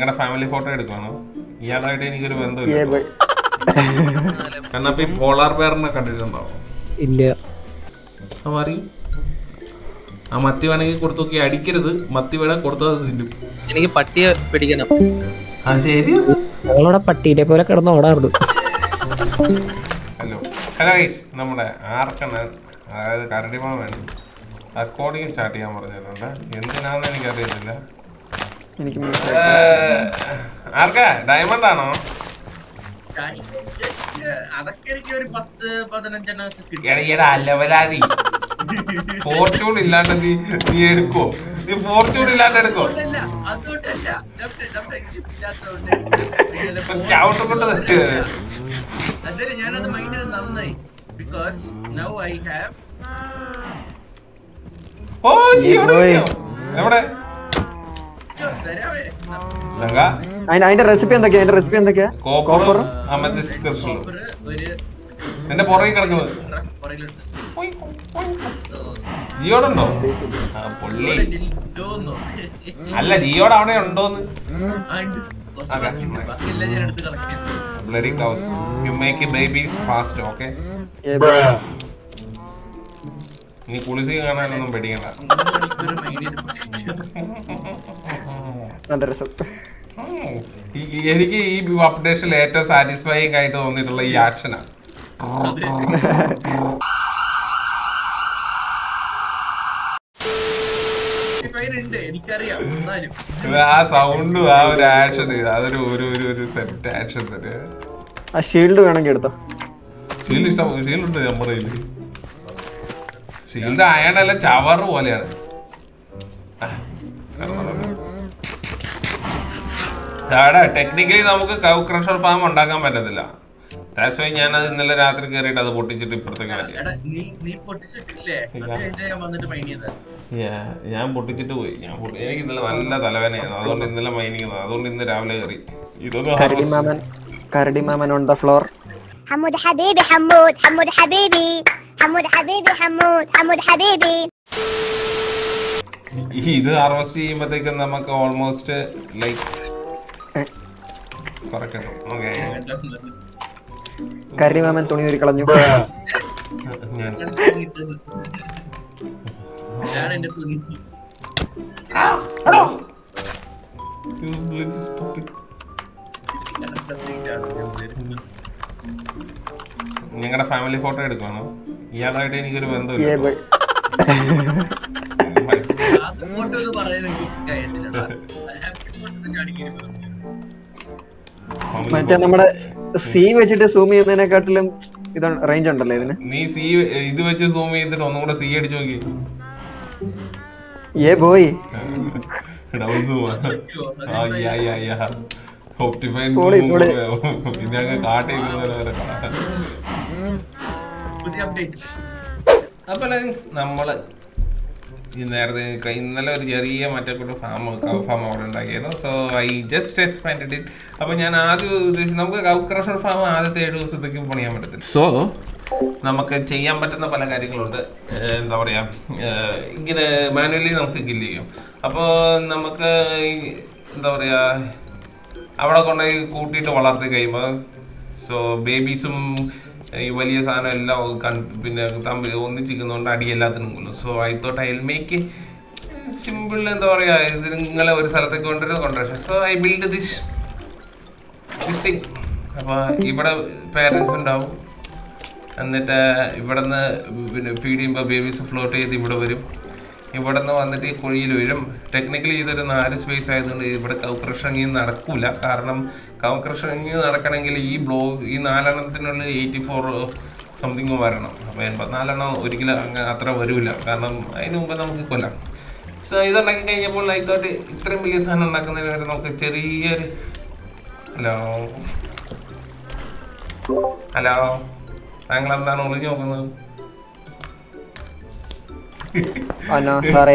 ഞങ്ങളുടെ family photo എടുക്കുവാണോ ഇയാളായിട്ട് എനിക്കൊരു ये ബന്ധമില്ല भाई കണ്ണപ്പി പോളാർ ബെയറിനെ കണ്ടിട്ടുണ്ടോ ഇല്ല അപ്പൊ അറിയും ആ മത്തി വേണമെങ്കിൽ കൊടുത്തു നോക്കി അടിക്കരുത് മത്തി വേണേ കൊടുത്തത് തിന്നും എനിക്ക് പട്ടിയെ പിടിക്കണം ആ ശരി ഞങ്ങളവിടെ പട്ടീനെ പോലെ കിടന്ന് ഓടാറുണ്ട് ഹലോ ഹലോ ഗൈസ് നമ്മുടെ ആർക്കണ്ണൻ അതായത് കരടിമാമൻ റെക്കോർഡിങ് സ്റ്റാർട്ട് ചെയ്യാൻ പറഞ്ഞിട്ടുണ്ട് എന്തിനാന്ന് എനിക്കറിയത്തില്ല എനിക്ക് ഏഹ്, ആർക്കാ ഡയമണ്ട് ആണോ അതൊക്കെ എനിക്ക് ഒരു പത്ത് പതിനഞ്ചെണ്ണം ഒക്കെ കിട്ടി എടാ അലവലാതി ഫോർച്യൂൺ ഇല്ലാണ്ട് നീ നീ എടുക്കോ നീ ഫോർച്യൂൺ ഇല്ലാണ്ട് എടുക്കോ അതുകൊണ്ടല്ല അതുകൊണ്ടല്ല ഡബ്ഡ് ഡബ്ഡ് ഇല്ലാത്തതുകൊണ്ട് ചവിട്ട് കൊണ്ട് അതെ ഞാനത് മൈൻഡ് ചെയ്ത് നന്നായി ബിക്കോസ് നൗ ഐ ഹാവ് ഓ ജിയോടെ കിട്ടിയോ? എവിടെ തരാവേ ലങ്ക അതിന്റെ അതിന്റെ റെസിപ്പി എന്തൊക്കെയാ അതിന്റെ റെസിപ്പി എന്തൊക്കെയാ കോപ്പർ അമത്തിസ്റ്റ് ക്രിസ്റ്റൽ ഒരു ഒരു നിന്റെ പുറകെ കിടക്കുന്നത് പുറകിലുണ്ട് ജിയോടെ ഉണ്ടോ ആ പൊള്ളി ഇതോന്നോ അല്ല ജിയോടെ അവിടെ ഉണ്ടോന്ന് ബാക്കിയെല്ലാം ഞാൻ എടുത്ത് collect bloody cause you make babies fast okay ये भाई നീ കുളിസി കാണാനൊന്നും പേടിക്കണ്ട മണിക്കൂർ മൈൻഡ് ചെയ്ത് നല്ല രസം ഉം. ഈ- ഈ- എനിക്ക് ഈ അപ്ഡേഷനിൽ ഏറ്റവും സാറ്റിസ്ഫൈങ് ആയിട്ട് തോന്നിയിട്ടുള്ള ഈ ആക്ഷനാണ് ഫൈൻ ഉണ്ട് എനിക്കറിയാം എന്നാലും ആ സൗണ്ടും ആ ഒരു ആക്ഷൻ അതൊരു ഒരു ഒരു ഒരു സെറ്റ് ആക്ഷൻ തന്നെ ആ ഷീൽഡ് വേണമെങ്കിൽ എടുത്തോ ഷീൽഡ് ഇഷ്ടം ഷീൽഡ് ഉണ്ട് നമ്മുടെ കയ്യില് ഷീൽഡ് അയണല്ല ചവറ് പോലെയാണ് ടെക്നിക്കലി നമുക്ക് കൗ ക്രഷർ ഫാം ഉണ്ടാക്കാൻ പറ്റത്തില്ല ദാറ്റ്സ് വൈ ഞാൻ അത് ഇന്നലെ രാത്രി കയറിയിട്ട് അത് പൊട്ടിച്ചിട്ട് ഇപ്പുറത്തേക്ക് മാറ്റി എടാ നീ നീ പൊട്ടിച്ചിട്ടില്ലേ അത് കഴിഞ്ഞിട്ട് ഞാൻ വന്നിട്ട് മൈൻഡ് ചെയ്തത് ഞാൻ ഞാൻ പൊട്ടിച്ചിട്ട് പോയി ഞാൻ പൊട്ടി- എനിക്ക് ഇന്നലെ നല്ല തലവേനയായിരുന്നു അതുകൊണ്ട് ഇന്നലെ മൈനിങ് അതുകൊണ്ട് ഇന്ന് രാവിലെ കയറി ഇതൊന്നും കരടി harvest- മാമൻ കരടി മാമൻ ഓൺ ദ ഫ്ലോർ حمود حبيبي حمود حمود حبيبي حمود حبيبي حمود حمود حبيبي ഈ ഇത് ഹാർവെസ്റ്റ് ചെയ്യുമ്പോഴത്തേക്കും നമുക്ക് ഓൾമോസ്റ്റ് ലൈക്ക് കുറയ്ക്കണം ഓക്കെ കരടി മാമൻ തുണി ഒരു കളഞ്ഞു ഞാൻ ഇതാണ് എന്റെ തുണി You bloody stupid. ഞങ്ങളുടെ ഫാമിലി ഫോട്ടോ എടുക്കുവാണോ ഇയാളായിട്ട് എനിക്കൊരു ये ബന്ധമില്ല भाई അത് ഫോട്ടോ എന്ന് പറയുന്നത് എനിക്ക് കാര്യത്തില്ല ഹാപ്പി ഫോട്ടോ കാണിക്കരുത് Family മറ്റേ photo. നമ്മുടെ സി വെച്ചിട്ട് സൂം ചെയ്യുന്നതിനെക്കാട്ടിലും ഇത് റേഞ്ച് ഉണ്ടല്ലോ ഇതിന് നീ സി ഇത് വെച്ച് സൂം ചെയ്തിട്ട് ഒന്നും കൂടെ സി അടിച്ചു നോക്കി ഏ ബോയ് ഡബിൾ സൂം ആ യാ യാ യാ ഒപ്റ്റിഫൈൻ പൊളി, പൊളി. പിന്നെ അങ്ങ് കാട്ടിരിക്കുന്നവരെ വരെ കാണാം പുതിയ അപ്ഡേറ്റ് അപ്പൊ ലൈൻസ് നമ്മള് ഈ നേരത്തെ ക- ഇന്നലെ ഒരു ചെറിയ മറ്റേ കൂടെ ഫാം കൗ ഫാം അവിടെ ഉണ്ടാക്കിയിരുന്നു so I just expand it അപ്പൊ ഞാൻ ആദ്യം ഉദ്ദേശിച്ചു നമുക്ക് കൗ ക്രഷർ ഫാം ആദ്യത്തെ ഏഴ് ദിവസത്തേക്കും പണിയാൻ പറ്റത്തില്ല സോ നമുക്ക് ചെയ്യാൻ പറ്റുന്ന പല കാര്യങ്ങളുണ്ട് ഏഹ് എന്താ പറയാ ഏഹ് ഇങ്ങനെ മാനുവലി നമുക്ക് കില്ല് ചെയ്യും അപ്പോൾ നമുക്ക് ഈ എന്താ പറയാ അവിടെ കൊണ്ടുപോയി കൂട്ടിയിട്ട് വളർത്തി കഴിയുമ്പോൾ സോ ബേബീസും ഈ വലിയ സാധനം എല്ലാം കൺ- പിന്നെ തമ്മിൽ ഒന്നിച്ചിരിക്കുന്നതുകൊണ്ട് അടി എല്ലാത്തിനും കൊല്ലും so I thought I make simple എന്താ പറയുക ഇത് നിങ്ങളെ ഒരു സ്ഥലത്തേക്ക് കൊണ്ടുവരുന്ന കൊണ്ടുവരാം so I build this this thing അപ്പോൾ ഇവിടെ പേരൻസ് ഉണ്ടാവും എന്നിട്ട് ഇവിടെ നിന്ന് പിന്നെ ഫീഡ് ചെയ്യുമ്പോൾ ബേബീസ് ഫ്ലോട്ട് ചെയ്ത് ഇവിടെ വരും ഇവിടെ നിന്ന് വന്നിട്ട് ഈ കുഴിയിൽ വീഴും ടെക്നിക്കലി ഇതൊരു നാല് സ്പേസ് ആയതുകൊണ്ട് ഇവിടെ കൗ ക്രഷിങ് നടക്കൂല കാരണം കൗ ക്രഷിങ് നടക്കണമെങ്കിൽ ഈ ബ്ലോക്ക് ഈ നാലെണ്ണത്തിനുള്ളിൽ എയ്റ്റി ഫോർ സംതിങ് വരണം അപ്പോൾ എൺപത്തിനാലെണ്ണം ഒരിക്കലും അങ്ങ് അത്ര വരില്ല കാരണം അതിന് മുമ്പ് നമുക്ക് കൊല്ലാം സോ ഇതുണ്ടാക്കി കഴിഞ്ഞപ്പോൾ ലൈത്തോട്ട് ഇത്രയും വലിയ സാധനം ഉണ്ടാക്കുന്നതിന് വരെ നമുക്ക് ചെറിയൊരു ഹലോ ഹലോ താങ്കൾ എന്താണ് ഒളിഞ്ഞു നോക്കുന്നത് അനോ സാറേ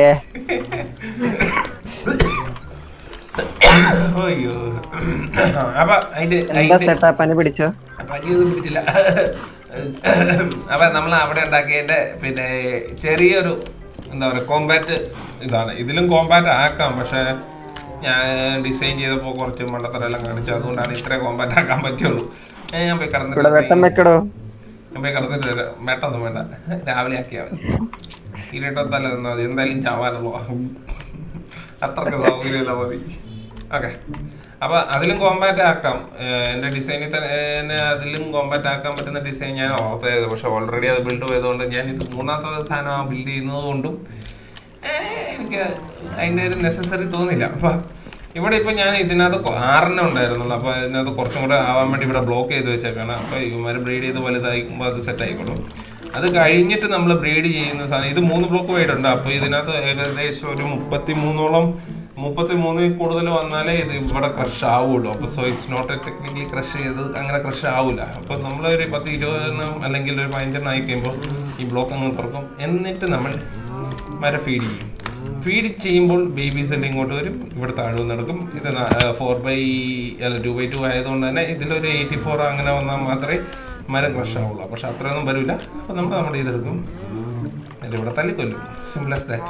അയ്യോ അപ്പൊ അതിന്റെ എന്താ അതിന്റെ സെട്ടാ പനി പിടിച്ചോ പനിയൊന്നും പിടിച്ചില്ല അപ്പൊ നമ്മൾ അവിടെ ഉണ്ടാക്കിയതിന്റെ പിന്നെ ചെറിയൊരു എന്താ പറയുക കോമ്പാറ്റ് ഇതാണ് ഇതിലും കോമ്പാറ്റ് ആക്കാം പക്ഷെ ഞാൻ ഡിസൈൻ ചെയ്തപ്പോൾ കുറച്ച് മണ്ടത്തരെല്ലാം കാണിച്ചു അതുകൊണ്ടാണ് ഇത്ര കോമ്പാക്റ്റ് ആക്കാൻ പറ്റുള്ളൂ ഏ, ഞാൻ പോയി ഇവിടെ വെട്ടം കിടന്നിട്ട് വെക്കടോ ഞാൻ പോയി കിടന്നിട്ട് വരാം മെട്ടൊന്നും വേണ്ട രാവിലെ ആക്കിയാൽ മതി ഇരുട്ടത്തല്ല തന്നാൽ മതി എന്തായാലും ചാവാനുള്ളൂ അത്രക്ക് സൗകര്യമില്ല മതി ഓക്കെ അപ്പൊ അതിലും കോമ്പാക്റ്റ് ആക്കാം ഏഹ് എന്റെ ഡിസൈനിൽ തന്നെ എന്നെ അതിലും കോമ്പാക്റ്റ് ആക്കാൻ പറ്റുന്ന ഡിസൈൻ ഞാൻ ഓർത്തായത് പക്ഷെ ഓൾറെഡി അത് ബിൽഡ് ചെയ്തുകൊണ്ട് ഞാൻ ഇത് മൂന്നാമത്തെ സാധനം ബിൽഡ് ചെയ്യുന്നത് കൊണ്ടും ഏഹ് എനിക്ക് അതിൻ്റെ ഒരു നെസസറി തോന്നില്ല അപ്പൊ ഇവിടെ ഇപ്പൊ ഞാൻ ഇതിനകത്ത് കൊ- ആറെണ്ണം ഉണ്ടായിരുന്നുള്ളൂ അപ്പൊ ഇതിനകത്ത് കുറച്ചും കൂടെ ആവാൻ വേണ്ടി ഇവിടെ ബ്ലോക്ക് ചെയ്ത് വെച്ചേക്കാണ് അപ്പൊ ഇവന്മാർ ബ്രീഡ് ചെയ്ത് വലുതായിക്കുമ്പോൾ അത് സെറ്റ് ആയിക്കോളും അത് കഴിഞ്ഞിട്ട് നമ്മൾ ബ്രീഡ് ചെയ്യുന്ന സാധനം ഇത് മൂന്ന് ബ്ലോക്ക് വൈഡ് ഉണ്ട് അപ്പൊ ഇതിനകത്ത് ഏകദേശം ഒരു മുപ്പത്തി മൂന്നോളം മുപ്പത്തി മൂന്നിൽ കൂടുതൽ വന്നാലേ ഇത് ഇവിടെ ക്രഷ് ആവുള്ളൂ അപ്പൊ so it's not technically crush ചെയ്ത് അങ്ങനെ ക്രഷ് ആവില്ല അപ്പൊ നമ്മൾ ഒരു പത്ത് ഇരുപതെണ്ണം അല്ലെങ്കിൽ ഒരു പതിനഞ്ചെണ്ണം ആയി കഴിയുമ്പോൾ ഈ ബ്ലോക്ക് അങ്ങ് തുറക്കും എന്നിട്ട് നമ്മൾ മര ഫീഡ് ചെയ്യും ഫീഡ് ചെയ്യുമ്പോൾ ബേബീസ് എല്ലാം ഇങ്ങോട്ട് വരും ഇവിടെ താഴെ നടക്കും ഇത് ഫോർ ബൈ അല്ല ടു ബൈ ടു ആയതുകൊണ്ട് തന്നെ ഇതിലൊരു എയ്റ്റി ഫോർ അങ്ങനെ വന്നാൽ മാത്രമേ മരം ക്രഷ് ആവുള്ളൂ പക്ഷെ അത്രയൊന്നും വരില്ല അപ്പോൾ നമ്മൾ നമ്മുടെ ഇതെടുക്കും എന്നിട്ട് ഇവിടെ തല്ലിക്കൊല്ലും സിമ്പിൾ ആസ് ദാറ്റ്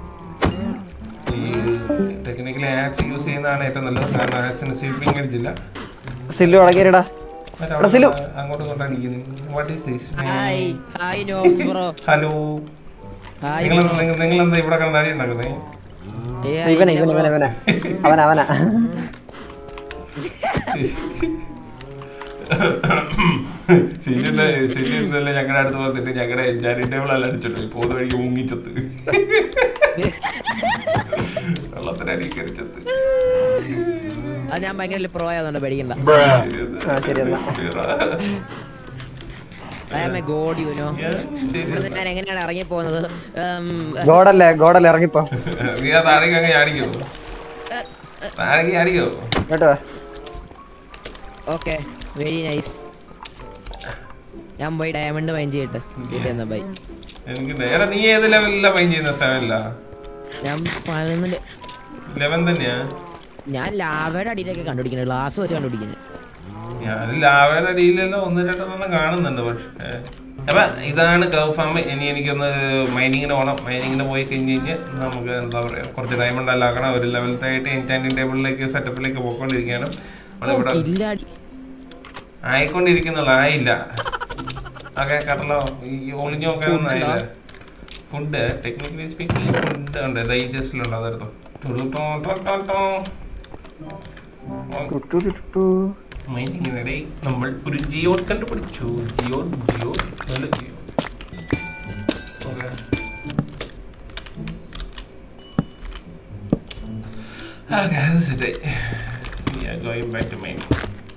ഈ ടെക്നിക്കലി ആക്സ് യൂസ് ചെയ്യുന്നതാണ് ഏറ്റവും നല്ലത് കാരണം ആക്സിന് സ്വീപ്പിംഗ് അടിച്ചില്ല സില്ലു അടങ്ങിയടാ മറ്റേ എടാ, സിലു. അങ്ങോട്ട് കൊണ്ടാടിക്കുന്നത് what is this hi hi noobs bro hello hi നിങ്ങൾ നിങ്ങൾ എന്താ ഇവിടെ കിടന്ന് അടി ഉണ്ടാക്കുന്നേ ഇവനെ ഇവനെ ഇവനെ ഇവനെ അവന അവന ശരിയല്ല ശരിയല്ലേ ഞങ്ങളുടെ അടുത്ത് വന്നിട്ട് ഞങ്ങളുടെ എൻജാരി ടേബിൾ എല്ലാം അടിച്ചിട്ടു പോകുന്ന വഴിക്ക് മുങ്ങിച്ചത്ത് വെള്ളത്തിനടി കരിച്ചത്ത് അത് ഞാൻ ഭയങ്കര പ്രോ ആയതുകൊണ്ട് പേടിക്കണ്ട ആ ശരി എന്നാ I am a god you know ശരി ഇവിടുന്ന് ഞാൻ എങ്ങനെയാണ് ഇറങ്ങി പോകുന്നത് ഉം, ഗോഡല്ലേ ഗോഡല്ലേ ഇറങ്ങിപ്പോ നീ ആ താഴേക്ക് അങ്ങ് ചാടിക്കോ താഴേക്ക് ചാടിക്കോ കേട്ടോ ഓക്കെ വെരി നൈസ് ഞാൻ പോയി ഡയമണ്ട് മൈൻ ചെയ്തിട്ട് വീട്ടിൽ നിന്ന് ബൈ എനിക്ക് നേരെ നീ ഏത് ലെവലിലാ പൈൻ ചെയ്യുന്ന സെവനിലാ ഞാൻ പതിനൊന്നില് ലെവൻ തന്നെയാ ഞാൻ ലാവയുടെ അടിയിലൊക്കെ കണ്ടുപിടിക്കുന്നത് ഗ്ലാസ് വെച്ച് കണ്ടുപിടിക്കുന്നത് ഞാൻ ലാവയുടെ അടിയിലെല്ലാം ഒന്ന് രണ്ടെണ്ണം കാണുന്നുണ്ട് പക്ഷേ അപ്പൊ ഇതാണ് കവ് ഫാം ഇനി എനിക്കൊന്ന് മൈനിങ്ങിന് പോകണം മൈനിങ്ങിന് പോയി കഴിഞ്ഞ് കഴിഞ്ഞ് നമുക്ക് എന്താ പറയാ കുറച്ച് ഡയമണ്ട് എല്ലാം ആക്കണം ഒരു ലെവലത്തെ ആയിട്ട് എൻറ്റാൻറ്റിംഗ് ടേബിളിലേക്ക് സെറ്റപ്പിലേക്ക് പോയിക്കൊണ്ടിരിക്കുകയാണ് നമ്മളിവിടെ കില്ലാടി ആയിക്കൊണ്ടിരിക്കുന്നുള്ളൂ ആയില്ല ഓക്കെ കട്ടലോ ഈ ഒളിഞ്ഞു നോക്കാനൊന്നും ആയില്ല ഫുഡ് ടെക്നിക്കലി സ്പീക്കിംഗ് ഫുഡ് ഉണ്ട് ദൈ ജസ്റ്റിലുണ്ട് അതെടുത്തോ ടുടുട്ടോ ടോ ടോ ടോ. മൈനിങ്ങിനിടെ നമ്മൾ ഒരു ജിയോഡ് കണ്ടുപിടിച്ചു ജിയോഡ് ജിയോഡ് നല്ല ജിയോ okay Okay, that's it. We are going back to main.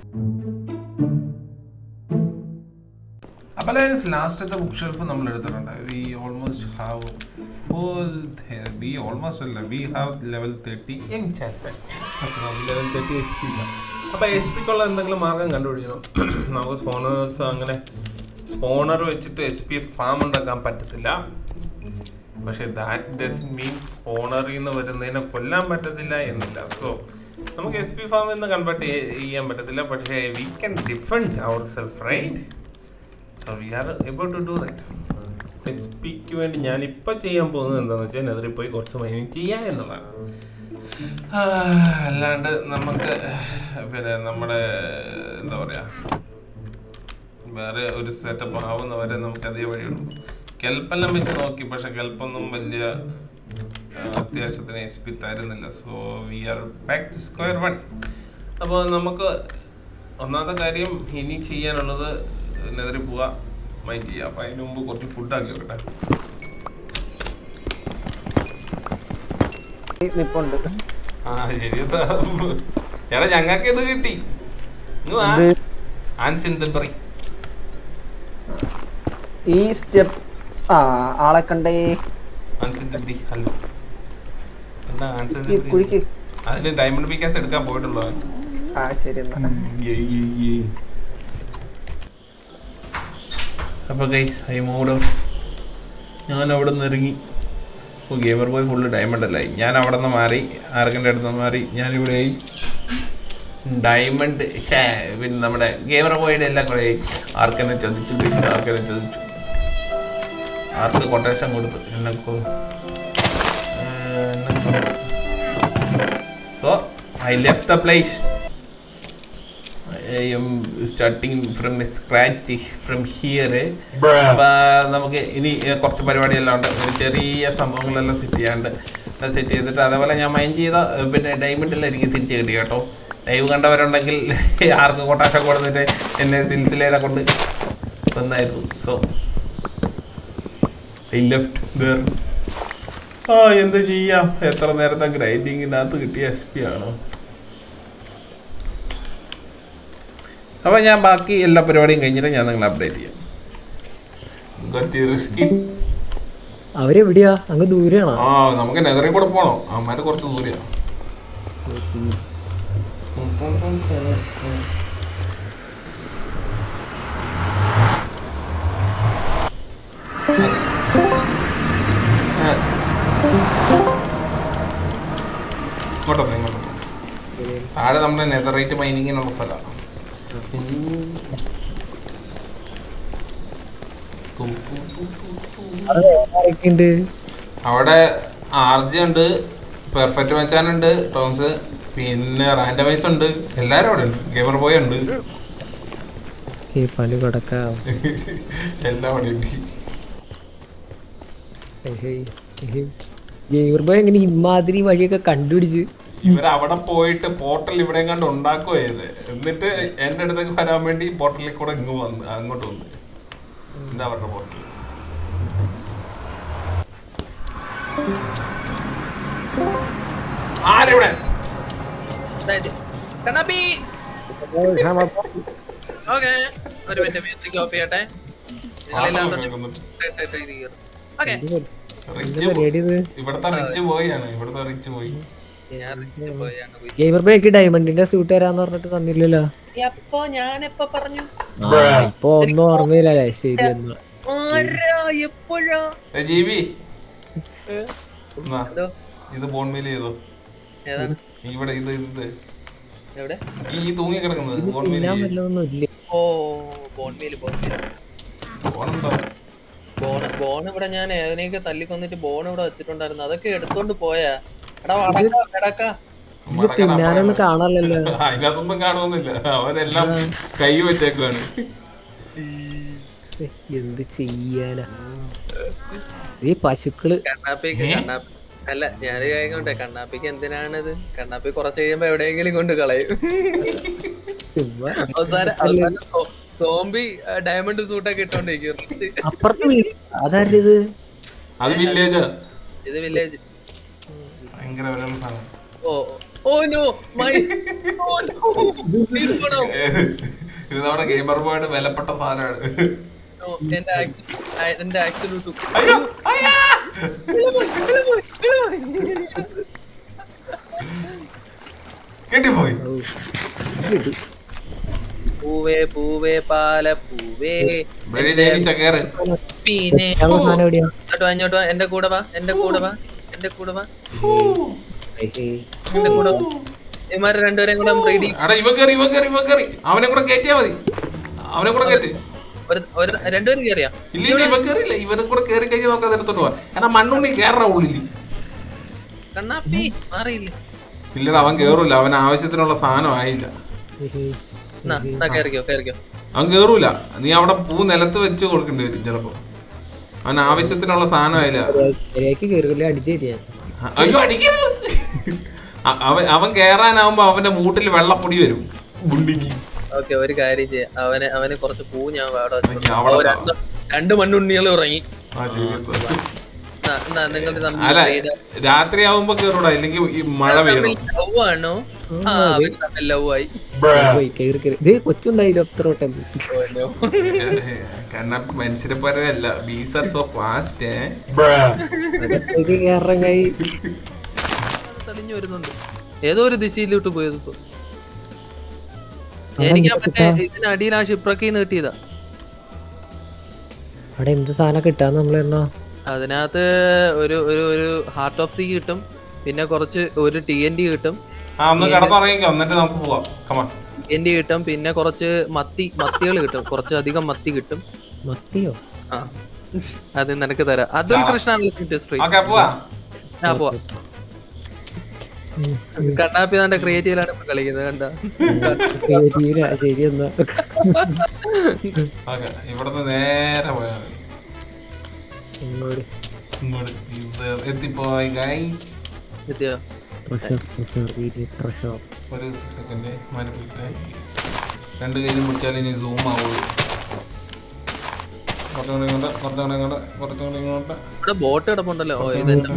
അപ്പോൾ ലാസ്റ്റത്തെ ബുക്ക് ഷെൽഫ് നമ്മൾ എടുത്തിട്ടുണ്ട് we almost have full we almost അല്ല we have level thirty level thirty S P അപ്പോൾ എസ് പിക്കുള്ള എന്തെങ്കിലും മാർഗം കണ്ടുപിടിക്കണം നമുക്ക് സ്പോണേഴ്സ് അങ്ങനെ സ്പോണർ വെച്ചിട്ട് എസ് പി ഫാം ഉണ്ടാക്കാൻ പറ്റത്തില്ല പക്ഷേ ദാറ്റ് ഡസ് മീൻസ് സ്പോണറിൽ നിന്ന് വരുന്നതിനെ കൊല്ലാൻ പറ്റത്തില്ല എന്നില്ല സോ നമുക്ക് എസ് പി ഫാമിൽ നിന്ന് കൺവേർട്ട് ചെയ്യാൻ പറ്റത്തില്ല പക്ഷേ we can defend our self right so we are able to do that S പിക്ക് വേണ്ടി ഞാൻ ഇപ്പം ചെയ്യാൻ പോകുന്നത് എന്താണെന്ന് വെച്ചാൽ നെതിരിൽ പോയി കുറച്ച് മൈനിങ് ചെയ്യുക എന്നുള്ളതാണ് ആ, അല്ലാണ്ട് നമുക്ക് പിന്നെ നമ്മുടെ എന്താ പറയുക വേറെ ഒരു സെറ്റപ്പ് ആവുന്ന വരെ നമുക്ക് അതേ വഴിയുള്ളൂ കെൽപ്പെല്ലാം വെച്ച് നോക്കി പക്ഷെ കെൽപ്പൊന്നും വലിയ ആ, അത്യാവശ്യത്തിന് എസ് പി തരുന്നില്ല so we are back to square one അപ്പോൾ നമുക്ക് ഒന്നാമത്തെ കാര്യം ഇനി ചെയ്യാനുള്ളത് നെതിരി പോവുക മൈൻഡ് ചെയ്യുക അപ്പം അതിന് മുമ്പ് കുറച്ച് ഫുഡ് ആക്കി വെക്കട്ടെ നിപ്പുണ്ട് ആ ശരി ഇതാ. എടാ ഞങ്ങൾക്ക് ഇത് കിട്ടി ഇങ്ങ് വാ. ഇത് ആൻസിൻ തെമ്പറി ഈ സ്റ്റെപ്പ് ആ ആളെ കണ്ടേ ആൻസിൻ തെമ്പറി ഹലോ എന്താ ആൻസിൻ കുഴിക്ക് തെമ്പറി കുഴിക്ക് അതിന് ഡയമണ്ട് പിക്കാസ് എടുക്കാൻ പോയിട്ടുള്ളൂ അവൻ. ആ ശരി എന്നാ ഏയ് ഏയ് ഏയ്. അപ്പൊ ഗൈസ് ഐ മൂഡ് ഞാൻ അവിടെ നിന്ന് ഇറങ്ങി ഇപ്പോൾ ഗെയിമർ ബോയ് ഫുള്ള് ഡയമണ്ട് അല്ലായി ഞാൻ അവിടെ നിന്ന് മാറി ആർക്കിൻ്റെ അടുത്ത് നിന്ന് മാറി ഞാനിവിടെ ആയി ഡയമണ്ട് ഷേ പിന്നെ നമ്മുടെ ഗെയിമർ ബോയുടെ എല്ലാം കൂടെ ആയി ആർക്കെന്നെ ചതിച്ചു ഗൈസ് ആർക്കെന്നെ ചതിച്ചു ആർക്ക് കൊട്ടേഷൻ കൊടുത്തു എന്നെ കൊ- ഏർ, എന്നെ കൊ- so I left the place I am starting from scratch from here അപ്പൊ നമുക്ക് ഇനി കുറച്ച് പരിപാടിയെല്ലാം ഉണ്ട് ഒരു ചെറിയ സംഭവങ്ങളെല്ലാം സെറ്റ് ചെയ്യാണ്ട് സെറ്റ് ചെയ്തിട്ട് അതേപോലെ ഞാൻ മൈൻഡ് ചെയ്ത ഏർ, പിന്നെ ഡയമണ്ടെല്ലാം എനിക്ക് തിരിച്ച് കിട്ടി കേട്ടോ ലൈവ് കണ്ടവരുണ്ടെങ്കിൽ ആർക്ക് കൊട്ടാക്ക കൊടുത്തിട്ട് എന്നെ സിൽസിലേനെ കൊണ്ട് വന്നായിരുന്നു സോ ഐ ലെഫ്റ്റ് ദർ ആ എന്ത് ചെയ്യാം എത്ര നേരത്തെ ഗ്രൈൻഡിങ്ങിനകത്ത് കിട്ടിയ എസ് പി ആണോ അപ്പോൾ ഞാൻ ബാക്കി എല്ലാ പരിപാടിയും കഴിഞ്ഞിട്ട് ഞാൻ നിങ്ങളെ അപ്ഡേറ്റ് ചെയ്യാം കുറച്ച് റിസ്കി അവരെവിടെയാ അങ്ങ് ദൂരെയാണോ ആ നമുക്ക് നെതറിൽ കൂടെ പോകണം അമ്മമാര് കുറച്ച് ദൂരെയാണ് ഇങ്ങോട്ടോ ഇങ്ങോട്ടോ താഴെ നമ്മുടെ നെതറൈറ്റ് മൈനിങ്ങിനുള്ള സ്ഥലമാണ് ആരൊക്കെയുണ്ട് അവിടെ ആർജി ഉണ്ട് പെർഫെക്റ്റ് മച്ചാനുണ്ട് ടോംസ് പിന്നെ റാൻഡമൈസ് ഉണ്ട് എല്ലാരും അവിടെ ഉണ്ട് ഗെയിമർ ബോയ് ഉണ്ട് ഈ പണി കൊടുക്കാം എല്ലാം അവിടെ ഉണ്ട് ഗെയിമർ ബോയ് എങ്ങനെ ഇമാതിരി വഴിയൊക്കെ കണ്ടുപിടിച്ച് ഇവർ അവിടെ പോയിട്ട് പോർട്ടൽ ഇവിടെ കണ്ട് ഉണ്ടാക്കുക ചെയ്ത് എന്നിട്ട് എന്റെ അടുത്തേക്ക് വരാൻ വേണ്ടി പോർട്ടലിൽ കൂടെ ഇങ്ങ് വന്ന് അങ്ങോട്ട് വന്ന് എന്താ അവരുടെ പോർട്ടൽ ആരിവിടെ അതായത് കണ്ണാപ്പി ഓക്കെ ഒരു മിനിറ്റ് മ്യൂസിക് ഓഫ് ചെയ്യട്ടെ ഓക്കെ റിച്ച് പരിപാടി ഇത് ഇവിടത്തെ റിച്ച് ബോയ് ആണ് ഇവിടത്തെ റിച്ച് ബോയ് ഞാൻ റിച്ച് പോയാണ് പോയി ഗെയിമർ ബോയ് എനിക്ക് ഡയമണ്ടിന്റെ സൂട്ട് തരാന്ന് പറഞ്ഞിട്ട് തന്നില്ലല്ലോ എപ്പോ ഞാൻ എപ്പോ പറഞ്ഞു ആ, ഇപ്പൊ ഒന്നും ഓർമ്മയില്ലല്ലേ ശരി എന്നാ ആരാ എപ്പോഴാ ജീവി എന്തോ ഇത് ബോൺമേൽ ചെയ്തോ ഏതാണ് ഇവിടെ ഇത് ഇത് എവിടെ ഈ തൂങ്ങി കിടക്കുന്നത് ബോൺമേൽ ഞാൻ വല്ലതൊന്നും ഇല്ല ഓ ബോൺമേല് ബോൺമേല് ബോണെന്താ ബോൺ ബോൺ ഇവിടെ ഞാൻ ഏതിനെയൊക്കെ തല്ലിക്കൊന്നിട്ട് ബോൺ ഇവിടെ വെച്ചിട്ടുണ്ടായിരുന്നു അതൊക്കെ എടുത്തോണ്ട് പോയാ എടാ വടക്ക എടക്ക ഇത് തിന്നാനൊന്നും കാണാനല്ലോ അതിനകത്തൊന്നും കാണുമെന്നില്ല അവരെല്ലാം കൈ വെച്ചേക്കുവാണ് എന്ത് ചെയ്യാനാ ഈ പശുക്കള് കണ്ണാപ്പിക്ക് കണ്ണാപ്പി അല്ല ഞാൻ കഴിക്കോട്ടെ കണ്ണാപ്പിക്ക് എന്തിനാണിത് കണ്ണാപ്പി കുറച്ച് കഴിയുമ്പോ എവിടെയെങ്കിലും കൊണ്ട് കളയും ചുമ്മാ അവസാനം അവസാനം സോ- സോംബി ഡയമണ്ട് സൂട്ടൊക്കെ ഇട്ടോണ്ടിരിക്കും അപ്പുറത്ത് വീട് അതാരുടെ ഇത് അത് വില്ലേജാ ഇത് വില്ലേജ് ഭയങ്കര വിലയുള്ള സാധനം oh oh no my oh no please go down ഇത് നമ്മുടെ ഗെയിമർ ബോയുടെ വിലപ്പെട്ട സാധനമാണ് നോ എന്റെ ആക്സിഡന്റ് എന്റെ ആക്സിഡന്റ് അയ്യോ അയ്യാ! കെട്ടിപ്പോയി ഓ, ഇത് പൂവേ പൂവേ പാല പൂവേ വെളി തേനീച്ച കേറ് പിന്നെ ഞങ്ങളുടെ സാധനം എവിടെയാ ഇങ്ങോട്ട് വാ ഇങ്ങോട്ട് വാ എന്റെ കൂടെ വാ എന്റെ കൂടെ വാ എന്റെ കൂടെ വാ ഏഹ്. എന്റെ കൂടെ വാ ഇമാര് രണ്ടുപേരെയും കൂടെ ബ്രീഡി എടാ ഇവ കയറി ഇവ കയറി ഇവ കയറി അവനെ കൂടെ കയറ്റിയാ മതി അവനെ കൂടെ കയറ്റി ഒരു ഒരു രണ്ടുപേരും കയറിയാ ഇല്ല ഇല്ല ഇവ കയറിയില്ല ഇവനെ കൂടെ കയറി കഴിഞ്ഞാൽ നമുക്ക് അതെടുത്തോട്ട് പോവാം എന്നാ മണ്ണുണ്ണി കയറ ഉള്ളിൽ കണ്ണാപ്പി മാറിയില്ലേ ഇല്ലടാ അവൻ കേറൂല അവൻ ആവശ്യത്തിനുള്ള സാധനം ആയില്ല ഏഹ്. എന്നാ എന്നാ കയറിക്കോ കയറിക്കോ അവൻ കേറൂല നീ അവിടെ പൂ നിലത്ത് വെച്ച് കൊടുക്കേണ്ടി വരും ചിലപ്പോ അവൻ ആവശ്യത്തിനുള്ള സാധനം ആയില്ല ശരിയാക്കി കയറില്ല അടിച്ചു തരിക അയ്യോ അടിക്കരുത് അ- അവൻ അവൻ കേറാനാവുമ്പോ അവന്റെ മൂട്ടിൽ വെള്ളപ്പൊടി വരും ബുണ്ടിക്ക് ഓക്കെ ഒരു കാര്യം ചെയ്യാം അവന് അവന് കുറച്ച് പൂ ഞാൻ അവിടെ വെച്ചിട്ടുണ്ട്. ഞാൻ അവിടെ ഓ, രണ്ട് രണ്ട് മണ്ണുണ്ണികൾ ഇറങ്ങി ആ ശരി എന്നാ. എന്നാ, എന്നാ നിങ്ങൾ അല്ല തമ്മിൽ രാത്രി ആവുമ്പോ കേറൂടാ ഇല്ലെങ്കിൽ ഈ മഴ പെയ്യണം ലവ് ആണോ ആ അവര് തമ്മിൽ ലവ് ആയി പോയി കയറി കയറി ഇത് കൊച്ചുണ്ടായില്ലോ അത്ര വട്ടം കാരണം മനുഷ്യരെ പോലെ അല്ല ബീസർ സോ ഫാസ്റ്റ് അകത്തേക്ക് കയറങ്ങായി തെളിഞ്ഞു വരുന്നുണ്ട് ഏതോ ഒരു ദിശയിലോട്ട് പോയത് ഇപ്പൊ എനിക്ക് ആ മറ്റേ ഇതിനടിയിൽ ആ ഷിപ്രക്കിന്ന് കിട്ടിയതാ അവിടെ എന്ത് സാധനം കിട്ടാന്ന് നമ്മൾ എന്നാ അതിനകത്ത് ഒരു ഒരു ഒരു ഹാർട്ട് ഓഫ് സി കിട്ടും പിന്നെ കുറച്ച് ഒരു ടി എൻ ഡി കിട്ടും ആ ഒന്ന് കിടന്നുറങ്ങിക്കോ എന്നിട്ട് നമുക്ക് പോവാം കമാ ടി എൻ ഡി കിട്ടും പിന്നെ കുറച്ച് മത്തി മത്തികൾ കിട്ടും കുറച്ച് അധികം മത്തി കിട്ടും മത്തിയോ ആ അത് നിനക്ക് തരാം അതുൽ കൃഷ്ണ ടെസ്റ്റ് ഓക്കെ പോവാ ആ പോവാ കണ്ണാപ്പി നല്ല ക്രിയേറ്റീവിലാണ് ഇപ്പൊ കളിക്കുന്നത് കണ്ട ക്രിയേറ്റീവിനാ ശരി എന്നാ ഓക്കെ ഇവിടുന്ന് നേരെ പോയാൽ മതി ഇങ്ങോട്ട് ഇങ്ങോട്ട് ഇത് എത്തിപ്പോയി ഗൈസ് എത്തിയോ പ്രഷർ പ്രഷർ വീട്ടിൽ പ്രഷർ ഒരു സെക്കൻഡ് മരപ്പിട്ട് രണ്ട് കയ്യിലും പിടിച്ചാൽ ഇനി സൂം ആവുള്ളൂ കുറച്ചുകൂടെ ഇങ്ങോട്ട് കുറച്ചുകൂടെ ഇങ്ങോട്ട് കുറച്ചുകൂടെ ഇങ്ങോട്ട് ഇവിടെ ബോട്ട് കിടപ്പുണ്ടല്ലോ ഓ ഇത് എന്റെ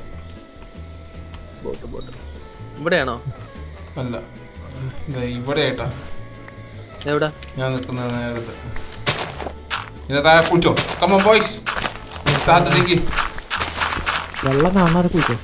ബോട്ട് ബോട്ട് ഇവിടെയാണോ അല്ല ഇത് ഇവിടെ ആയിട്ടാ എവിടെ ഞാൻ നിൽക്കുന്ന നേരത്ത് ഇതിനെ താഴെ പിടിച്ചോ കമ്മ ബോയ്സ് സ്റ്റാർട്ടിലേക്ക് വെള്ളം കാണാതെ കൂട്ടോ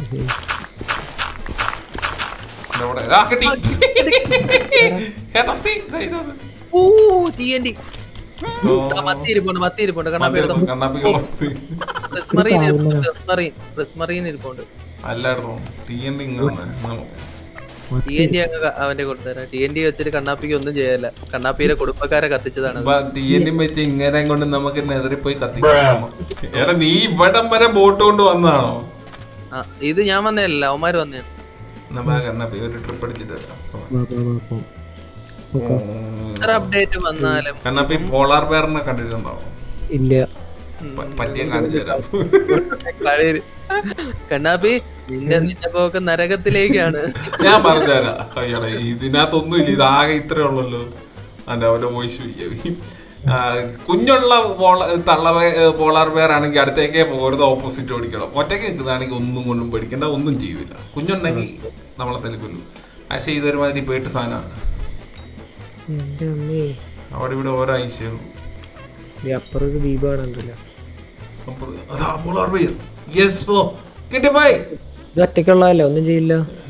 ഇവിടെ ആ കിട്ടി Head of the- ദേ ഇതിനകത്ത്. ഓ ടി എൻ ഡി മത്തി ഇരിപ്പുണ്ട് മത്തി ഇരിപ്പുണ്ട് കണ്ണാപ്പി എടുത്തോ കണ്ണാപ്പിക്ക് മത്തി. പ്രിസ്മറീൻ ഇരിപ്പുണ്ട് പ്രിസ്മറീൻ പ്രിസ്മറീൻ ഇരിപ്പുണ്ട് അല്ലാടോ ടി എൻ ഡി ഇങ്ങനെ ടി എൻ ഡി അങ്ങ് അവന്റെ കൊടുത്തരാം ടി എൻ ഡി വെച്ചിട്ട് കണ്ണാപ്പിക്ക് ഒന്നും ചെയ്യല്ല കണ്ണാപ്പിയുടെ കുടുംബക്കാരെ കത്തിച്ചതാണ് അത്. ടി എൻ ഡി വെച്ച് ഇങ്ങനെ കൊണ്ട് നമുക്ക് നെതറി പോയി കത്തിക്കാം എടാ നീ ഇവിടം വരെ ബോട്ട് കൊണ്ട് വന്നതാണോ ആ ഇത് ഞാൻ വന്നതല്ല അവന്മാര് വന്നതാണ് എന്നാ കണ്ണാപ്പി ഒരു ട്രിപ്പ് അടിച്ചിട്ട് വരാം. എത്ര അപ്ഡേറ്റ് വന്നാലും കണ്ണാപ്പി പോളാർ ബെയറിനെ കണ്ടിട്ടുണ്ടോ ഇല്ല പ- പറ്റിയ കാണിച്ചു തരാം കളയില്. കണ്ണാപ്പി നിന്റെ നിന്റെ പോക്ക് നരകത്തിലേക്കാണ് ഞാൻ പറഞ്ഞുതരാം അയ്യടെ ഇതിനകത്തൊന്നും ഇല്ല ഇതാകെ ഇത്രേ ഉള്ളല്ലോ അന്റെ അവന്റെ വോയിസ് കുഞ്ഞുള്ള പോള- തള്ള പോളാർ ബെയർ ആണെങ്കിൽ അടുത്തേക്കേ പോകരുത് ഓപ്പോസിറ്റ് ഓടിക്കണം ഒറ്റയ്ക്ക് നിൽക്കുന്നതാണെങ്കിൽ ഒന്നും കൊണ്ടും പേടിക്കണ്ട ഒന്നും ചെയ്യൂല കുഞ്ഞുണ്ടെങ്കിൽ നമ്മളെ തന്നെ കൊല്ലും പക്ഷേ ഇതൊരുമാതിരി പേട്ട് സാധനമാണ് എന്റെ അമ്മേ അവിടെ ഇവിടെ ഓരോ ഐശ്വര്യം ഈ അപ്പുറം ഒരു ദീപം കാണണ്ടല്ലോ അതാ പോളാർ ബെയർ യെസ് പോ കിട്ടി പോയി ഇത് ഒറ്റയ്ക്കുള്ളതല്ലേ ഒന്നും ചെയ്യില്ല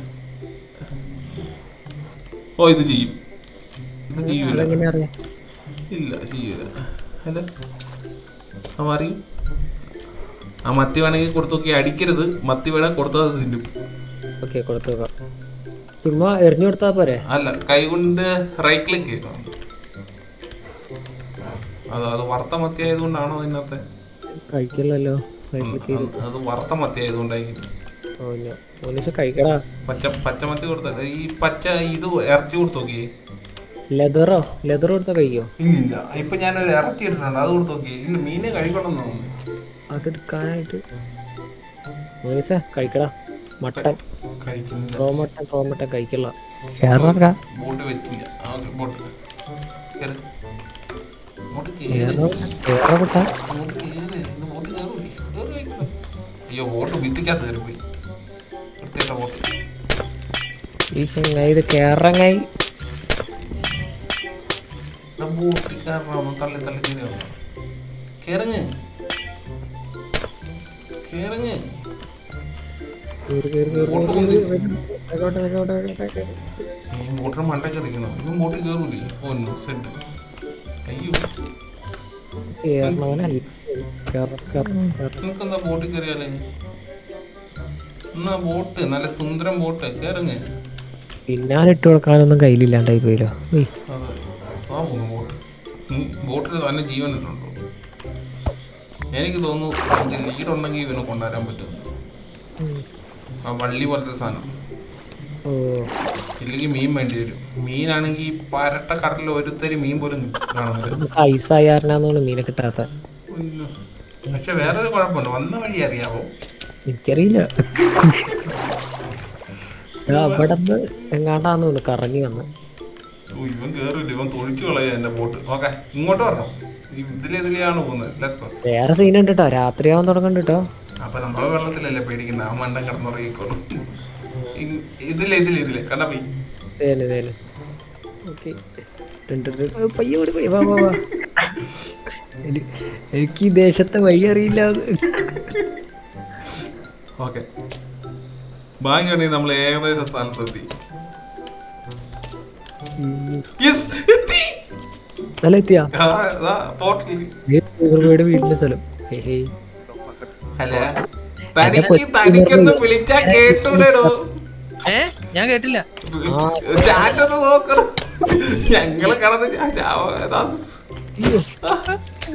ഓ ഇത് ചെയ്യും ഇത് ചെയ്യൂല അതെങ്ങനെ അറിയാം ഇല്ല ചെയ്യൂല അല്ല ആ അറിയും ആ മത്തി വേണമെങ്കിൽ കൊടുത്തു നോക്കി അടിക്കരുത് മത്തി വേണേ കൊടുത്താൽ അത് തിന്നും ഓക്കെ കൊടുത്തു നോക്കാം ചുമ്മാ എറിഞ്ഞു കൊടുത്താ പോരെ അല്ല കൈ കൊണ്ട് റൈറ്റ് ക്ലിക്ക് അത് അത് വറുത്ത മത്തി ആയതുകൊണ്ടാണോ അതിനകത്തെ കഴിക്കില്ലല്ലോ ഉം, അത് അത് വറുത്ത മത്തി ആയതുകൊണ്ടായിരിക്കും ഒന്നിച്ച് കഴിക്കടാ പച്ച പച്ച മത്തി കൊടുത്ത ഈ പച്ച ഇത് ഇറച്ചി കൊടുത്തു നോക്കി ലെതറോ ലെതർ കൊടുത്താ കഴിക്കോ ഇല്ല ഇപ്പൊ ഞാനൊരു ഇറച്ചി ഇട്ടിട്ടുണ്ട് അത് കൊടുത്തു നോക്കി ഇല്ല മീനെ കഴിക്കണം എന്ന് തോന്നുന്നു അതെടുക്കാനായിട്ട് മോനിസ കഴിക്കടാ മട്ടൻ കഴിക്കുന്നില്ല റോ മട്ടൻ റോ മട്ടൻ കഴിക്കില്ല കേറാ ബോട്ട് വെച്ചില്ല ആ ബോട്ട് കേറ്. ബോട്ട് കേറ്. കേറാ കുട്ടാ ബോട്ട് കേറ്. ഇത് ബോട്ട് കേറൂലേ? കേറ് കഴിക്കണം. അയ്യോ ബോട്ട് ഭിത്തിക്കകത്ത് കയറിപ്പോയി വൃത്തികെട്ട ബോട്ട് ഈ ചങ്ങായി ഇത് കേറങ്ങായി ആ ബോട്ട് കയറണം തള്ളി തള്ളി കയറി വരണം കേറങ്ങ് കേറങ്ങ് കേറി കേറി കേറി ബോട്ട് കേറി കൊണ്ട് കേറി. ആയിക്കോട്ടെ, ആയിക്കോട്ടെ, ആയിക്കോട്ടെ, ആയിക്കോട്ടെ. ഈ ബോട്ടിന് മണ്ടയ്ക്ക് ഇരിക്കണം ഇവൻ ബോട്ട് കയറൂലേ ഒന്ന് സെഡ് അയ്യോ കേറണവനല്ല കേറ കേറ കേറ നിനക്കെന്താ ബോട്ടിൽ കയറിയാലേ എന്നാ ബോട്ട് നല്ല സുന്ദരം ബോട്ട് കേറങ്ങ് പിന്നാലിട്ട് കൊടുക്കാനൊന്നും കയ്യിലില്ലാണ്ടായി പോയല്ലോ ഉയ്. അതെ ആ പോകുന്നു ബോട്ട് ബോട്ടിൽ തന്നെ ജീവൻ ഇട്ടുണ്ടോ എനിക്ക് തോന്നുന്നു ലീഡ് ഉണ്ടെങ്കിൽ ഇവനെ കൊണ്ടുവരാൻ പറ്റും ഉം. ആ വള്ളി പോലത്തെ സാധനം ഓ ഇല്ലെങ്കിൽ മീൻ വേണ്ടി വരും മീനാണെങ്കിൽ ഈ പരട്ട കടലിൽ ഒരുത്തരി മീൻ പോലും കാണുന്നില്ല ഐസായാരനാന്നോളൂ മീനെ കിട്ടാത്ത ഉയ്യോ. പക്ഷെ വേറൊരു കുഴപ്പമുണ്ട് വന്ന വഴി അറിയാവോ എനിക്കറിയില്ല അവിടെ നിന്ന് എങ്ങാണ്ടാന്ന് തോന്നുന്നു കറങ്ങി വന്ന് ഓ, ഇവൻ കേറില്ല ഇവൻ തൊഴിച്ചു കളയാ എന്റെ ബോട്ട് ഓക്കെ ഇങ്ങോട്ട് വരണം ഇതിലെ ഇതിലെയാണ് പോകുന്നത് ലെറ്റ്സ് ഗോ വേറെ സീൻ ഉണ്ട് കേട്ടോ രാത്രിയാവാൻ തുടങ്ങുന്നുണ്ട് കേട്ടോ അപ്പൊ നമ്മള് വെള്ളത്തിലല്ലേ പേടിക്കണ്ട ആ മണ്ടൻ കിടന്നുറങ്ങിക്കോളും ഇ- ഇതിലെ ഇതിലെ ഇതിലെ കണ്ടപ്പോ തേല് തേല് ഓക്കെ പയ്യ ഓടി പോയി വാ വാ വാ എനി- എനിക്ക് ഈ ദേശത്തെ വഴി അറിയില്ല ഓക്കെ ഭാഗ്യമാണെങ്കിൽ നമ്മൾ ഏകദേശ സ്ഥാനത്തെത്തി യെസ് എത്തി നല്ല എത്തിയാ ആ, ദാ പോർട്ടിൽ വീട് വീടിന്റെ സ്ഥലം ഹേ, ഹേ. ഹലോ തനിക്ക് തനിക്കൊന്ന് വിളിച്ചാ കേട്ടൂടോ ഏ ഞാൻ കേട്ടില്ല ചാറ്റൊന്ന് നോക്കണം ഞങ്ങള് കടന്ന് ചാ- ചാവ- ഏതാ?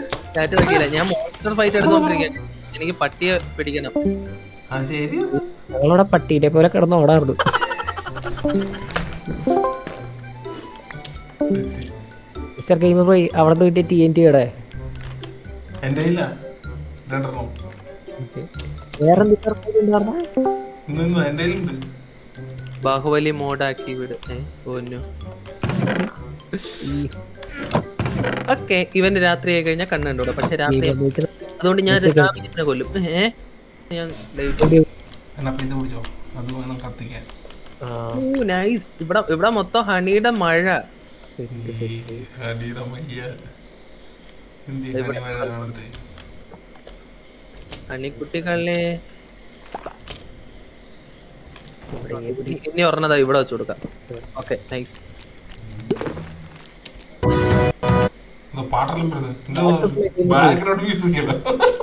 ചാറ്റ് നോക്കിയില്ല ഞാൻ മോൺസ്റ്റർ ഫൈറ്റ് എടുത്തോണ്ടിരിക്കാൻ എനിക്ക് പട്ടിയെ പിടിക്കണം ആ ശരി ഞങ്ങളവിടെ പട്ടീനെ പോലെ കിടന്ന് ഓടാറുണ്ട് മിസ്റ്റർ ഗെയിമർ പോയി അവിടെ നിന്ന് കിട്ടിയ ടി എൻ ടി കട എന്റെ ഇല്ല രണ്ടെണ്ണം വേറെ എന്തൊക്കെ ഇന്ന് ഇന്ന് എന്റെ കയ്യിലുണ്ട് ബാഹുബലി മോഡ് ആക്കി വിട് ഏ ഓന്നു ഓക്കെ ഇവന് രാത്രി ആയി കഴിഞ്ഞാൽ കണ്ണ് കണ്ടൂടാ പക്ഷെ രാത്രി അതുകൊണ്ട് ഞാൻ രാവിലെ കൊല്ലും ഏ ഞാൻ ലൈവ് എന്നാ ഇപ്പൊ ഇത് പിടിച്ചോ അത് വേണം കത്തിക്കാൻ നൈസ് ഇവിടെ ഇവിടെ മൊത്തം ഹണിയുടെ മഴ ഈ ഹരിയുടെ മയ്യ എന്തി ഹരി മഴ കാണട്ടെ ഹണിക്കുട്ടികളെ ഇനി ഒരെണ്ണതാ ഇവിടെ വെച്ച് കൊടുക്കാം ഓക്കെ നൈസ് ഇത് പാട്ടെല്ലാം വരുന്നത് എന്താ ബാക്ക്ഗ്രൗണ്ട് മ്യൂസിക് അല്ല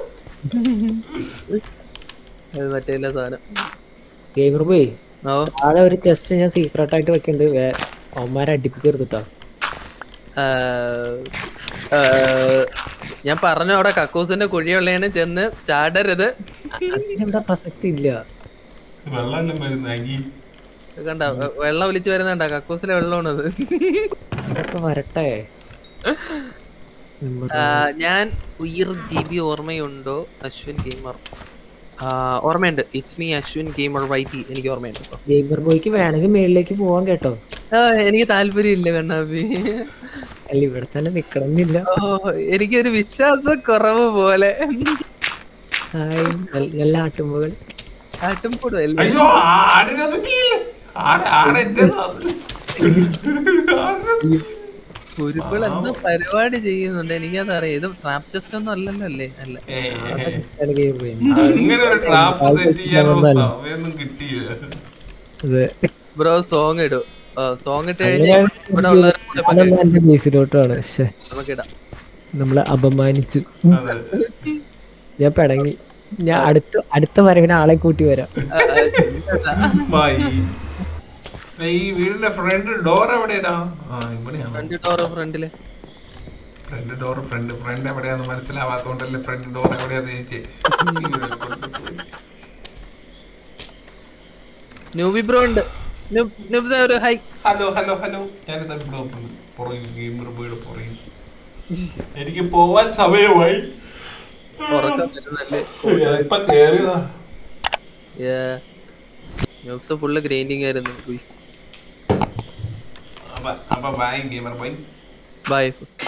അത് മറ്റേ എല്ലാ സാധനം ഗെയിമർ പോയി ഓ താഴെ ഒരു ചെസ്റ്റ് ഞാൻ സീക്രട്ട് ആയിട്ട് വെക്കുന്നുണ്ട് വേ- അവന്മാരെ അടിപ്പിക്കരുത് കേട്ടോ ആ, ആ, ഞാൻ പറഞ്ഞു അവിടെ കക്കൂസിന്റെ കുഴിയുള്ളതിന് ചെന്ന് ചാടരുത് അതിനെന്താ പ്രസക്തി ഇല്ല വെള്ളം എല്ലാം വരുന്നത് അഗി കണ്ട വെള്ളം ഒലിച്ചു വരുന്നുണ്ട കക്കൂസിലെ വെള്ളമാണത് അതൊക്കെ വരട്ടെ നമ്മുടെ ആ, ഞാൻ ഉയർ ജി ബി ഓർമ്മയുണ്ടോ അശ്വിൻ ഗെയിമർ ഓർമ്മയുണ്ട് ഇറ്റ്സ് മീ അശ്വിൻ ഗെയിമർ വൈറ്റി എനിക്ക് ഓർമ്മയുണ്ട് ഇപ്പൊ. ഗെയിമർ ബോയ്ക്ക് വേണമെങ്കിൽ മേളിലേക്ക് പോവാൻ കേട്ടോ ആ, എനിക്ക് താല്പര്യമില്ല കണ്ണാപ്പി അല്ല ഇവിടെ തന്നെ നിക്കണമെന്നില്ല ഓ എനിക്കൊരു വിശ്വാസ കുറവ് പോലെ ഹായ് നല്ല- നല്ല ആട്ടുമ്പകൾ ആട്ടും കൂടുതൽ അയ്യോ ആടിനകത്ത് തീയില്ല. ആട് ആട് എന്റേതാണ്. ഉരുക്കൾ എന്തോ പരിപാടി ചെയ്യുന്നുണ്ട് എനിക്കത് അറിയാം ഇത് ട്രാപ്പ് ചെസ്ക് ഒന്നും അല്ലല്ലോ അല്ലേ അല്ല ഏയ്, ഗെയിമർ ബോയ് അങ്ങനെ ഒരു ട്രാപ്പ് സെറ്റ് ചെയ്യാനുള്ള സമയമൊന്നും കിട്ടിയില്ല അതെ ബ്രോ സോങ് ഇടൂ സോങ് ഇട്ട് കഴിഞ്ഞാൽ ഇവിടെ ഉള്ളവർ കൂടെ ഇപ്പൊ അതൊന്നും എന്റെ ബേസിലോട്ടാണ് പക്ഷെ നമുക്ക് ഇടാം നമ്മളെ അപമാനിച്ചു അതെ ഞാൻ പിടങ്ങി ഞാൻ അടുത്ത അടുത്ത വരവിന് ആളെ കൂട്ടി വരാം ആ, ആ, ബൈ ഈ വീടിന്റെ ഫ്രണ്ട് ഡോർ എവിടെയാ ആ ഇവിടെയാണ് ഫ്രണ്ട് ഡോറ് ഫ്രണ്ടില് ഫ്രണ്ട് ഡോർ ഫ്രണ്ട് ഫ്രണ്ട് എവിടെയാന്ന് മനസ്സിലാവാത്തോണ്ടല്ലേ ഫ്രണ്ട് ഡോർ എവിടെയാന്ന് ചോദിച്ചേ ന്യൂബി ബ്രോ ഉണ്ട് ന്യൂബ് ന്യൂബ് സാർ ഒരു ഹൈ ഹലോ ഹലോ ഹലോ ഞാനിതാ ഇവിടെ വന്നു. പുറകിൽ ഗെയിമർ ബോയുടെ പുറകിൽ എനിക്ക് പോവാൻ സമയമായി ഉറക്കം വരുന്നല്ലേ ഇപ്പൊ കേറിയതാ ന്യൂബ്സ് ഫുള്ള് ഗ്രൈൻഡിങ് ആയിരുന്നു അപ്പൊ അപ്പൊ ബൈ ഗെയിമർ ബൈ ബൈ